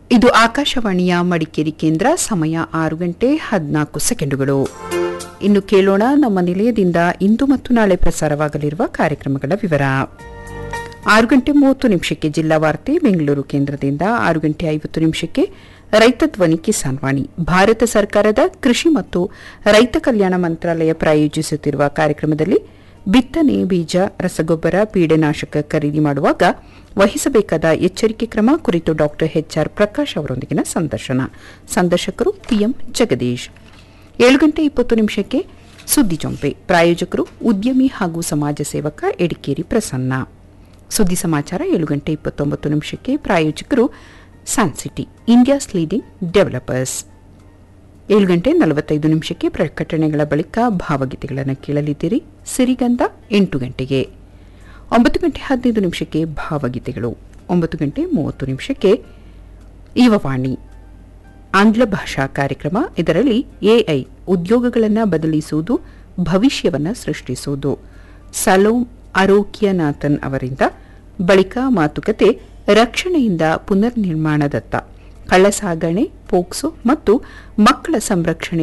ಇದು ಆಕಾಶವಾಣಿಯ ಮಡಿಕೇರಿ ಕೇಂದ್ರ ಸಮಯ ಆರು ಗಂಟೆ ಹದಿನಾಲ್ಕು ಸೆಕೆಂಡುಗಳು ಇನ್ನು ಕೇಳೋಣ ನಮ್ಮ ನಿಲಯದಿಂದ ಇಂದು ಮತ್ತು ನಾಳೆ ಪ್ರಸಾರವಾಗಲಿರುವ ಕಾರ್ಯಕ್ರಮಗಳ ವಿವರ ಆರು ಗಂಟೆ ಮೂವತ್ತು ನಿಮಿಷಕ್ಕೆ ಜಿಲ್ಲಾ ವಾರ್ತೆ ಬೆಂಗಳೂರು ಕೇಂದ್ರದಿಂದ ಆರು ಗಂಟೆ ಐವತ್ತು ನಿಮಿಷಕ್ಕೆ ರೈತ ಧ್ವನಿ ಕಿಸಾನ್ ವಾಣಿ ಭಾರತ ಸರ್ಕಾರದ ಕೃಷಿ ಮತ್ತು ರೈತ ಕಲ್ಯಾಣ ಮಂತ್ರಾಲಯ ಪ್ರಾಯೋಜಿಸುತ್ತಿರುವ ಕಾರ್ಯಕ್ರಮದಲ್ಲಿ ಬಿತ್ತನೆ ಬೀಜ ರಸಗೊಬ್ಬರ ಪೀಡನಾಶಕ ಖರೀದಿ ಮಾಡುವಾಗ ವಹಿಸಬೇಕಾದ ಎಚ್ಚರಿಕೆ ಕ್ರಮ ಕುರಿತು ಡಾಕ್ಟರ್ ಎಚ್ಆರ್ ಪ್ರಕಾಶ್ ಅವರೊಂದಿಗಿನ ಸಂದರ್ಶನ ಸಂದರ್ಶಕರು ಪಿಎಂ ಜಗದೀಶ್ ಏಳು ಗಂಟೆ ಇಪ್ಪತ್ತು ನಿಮಿಷಕ್ಕೆ ಸುದ್ದಿ ಜೊಂಪೆ ಪ್ರಾಯೋಜಕರು ಉದ್ಯಮಿ ಹಾಗೂ ಸಮಾಜ ಸೇವಕ ಎಡಿಕೇರಿ ಪ್ರಸನ್ನ ಸುದ್ದಿ ಸಮಾಚಾರ ಏಳು ಗಂಟೆ ಇಪ್ಪತ್ತೊಂಬತ್ತು ನಿಮಿಷಕ್ಕೆ ಪ್ರಾಯೋಜಕರು ಸ್ಯಾನ್ಸಿಟಿ ಇಂಡಿಯಾಸ್ ಲೀಡಿಂಗ್ ಡೆವಲಪರ್ಸ್ ಏಳು ಗಂಟೆ ನಲವತ್ತೈದು ನಿಮಿಷಕ್ಕೆ ಪ್ರಕಟಣೆಗಳ ಬಳಿಕ ಭಾವಗೀತೆಗಳನ್ನು ಕೇಳಲಿದ್ದೀರಿ ಸಿರಿಗಂಧ ಎಂಟು ಗಂಟೆಗೆ ಒಂಬತ್ತು ಗಂಟೆ ಹದಿನೈದು ನಿಮಿಷಕ್ಕೆ ಭಾವಗೀತೆಗಳು ಒಂಬತ್ತು ಗಂಟೆ ಮೂವತ್ತು ನಿಮಿಷಕ್ಕೆ ಯುವವಾಣಿ ಆಂಗ್ಲ ಭಾಷಾ ಕಾರ್ಯಕ್ರಮ ಇದರಲ್ಲಿ ಎಐ ಉದ್ಯೋಗಗಳನ್ನು ಬದಲಿಸುವುದು ಭವಿಷ್ಯವನ್ನು ಸೃಷ್ಟಿಸುವುದು ಸಲೋಮ್ ಅರೋಕ್ಯನಾಥನ್ ಅವರಿಂದ ಬಳಿಕ ಮಾತುಕತೆ ರಕ್ಷಣೆಯಿಂದ ಪುನರ್ ನಿರ್ಮಾಣದತ್ತ ಕಳ್ಳಸಾಗಣೆ ಪೋಕ್ಸೋ ಮತ್ತು ಮಕ್ಕಳ ಸಂರಕ್ಷಣೆ